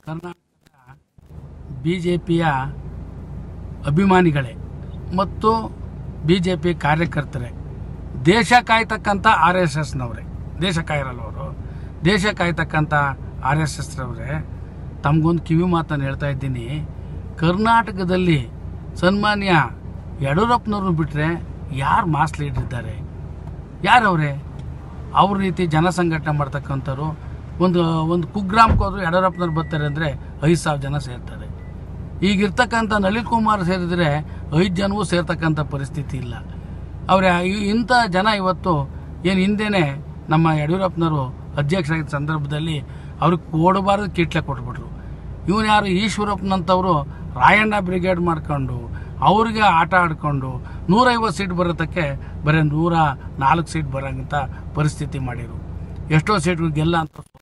ಕರ್ನಾಟಕದ B J ಪಿಯ ಅಭಿಮಾನಿಗಳೇ ಮತ್ತು ಬಿ ಜೆ ಪಿ ಕಾರ್ಯಕರ್ತರೇ ದೇಶ ಕಾಯ್ತಕ್ಕಂಥ ಆರ್ ಎಸ್ ಎಸ್ನವರೇ ದೇಶ ಕಾಯಿರಲ್ಲ ಅವರು ದೇಶ ಕಾಯ್ತಕ್ಕಂಥ ಆರ್ ಎಸ್ ಎಸ್ನವರೇ ತಮಗೊಂದು ಕಿವಿ ಮಾತನ್ನು ಹೇಳ್ತಾ ಇದ್ದೀನಿ ಕರ್ನಾಟಕದಲ್ಲಿ ಸನ್ಮಾನ್ಯ ಯಡಿಯೂರಪ್ಪನವ್ರನ್ನ ಬಿಟ್ಟರೆ ಯಾರು ಮಾಸ್ ಲೀಡರ್ ಇದ್ದಾರೆ ಯಾರವ್ರೆ ಅವ್ರ ರೀತಿ ಜನ ಸಂಘಟನೆ ಮಾಡ್ತಕ್ಕಂಥವ್ರು ಒಂದು ಒಂದು ಕುಗ್ರಾಮಕ್ಕೆ ಹೋದ್ರು ಯಡಿಯೂರಪ್ಪನವ್ರು ಬರ್ತಾರೆ ಅಂದರೆ ಐದು ಸಾವಿರ ಜನ ಸೇರ್ತಾರೆ ಈಗಿರ್ತಕ್ಕಂಥ ನಳಿನ್ ಕುಮಾರ್ ಸೇರಿದರೆ ಐದು ಜನವೂ ಸೇರ್ತಕ್ಕಂಥ ಪರಿಸ್ಥಿತಿ ಇಲ್ಲ ಅವರ ಇಂಥ ಜನ ಇವತ್ತು ಏನು ಹಿಂದೆನೇ ನಮ್ಮ ಯಡಿಯೂರಪ್ಪನವರು ಅಧ್ಯಕ್ಷರಾಗಿದ್ದ ಸಂದರ್ಭದಲ್ಲಿ ಅವ್ರಿಗೆ ಕೊಡಬಾರ್ದು ಕಿಟ್ಲೆ ಕೊಟ್ಬಿಟ್ರು ಇವನು ಯಾರು ಈಶ್ವರಪ್ಪನಂಥವರು ರಾಯಣ್ಣ ಬ್ರಿಗೇಡ್ ಮಾಡ್ಕೊಂಡು ಅವ್ರಿಗೆ ಆಟ ಆಡ್ಕೊಂಡು ನೂರೈವತ್ತು ಸೀಟ್ ಬರೋದಕ್ಕೆ ಬರೀ ನೂರ ನಾಲ್ಕು ಸೀಟ್ ಬರೋಂಥ ಪರಿಸ್ಥಿತಿ ಮಾಡಿರು ಎಷ್ಟೋ ಸೀಟ್ಗಳು ಗೆಲ್ಲ ಅಂತ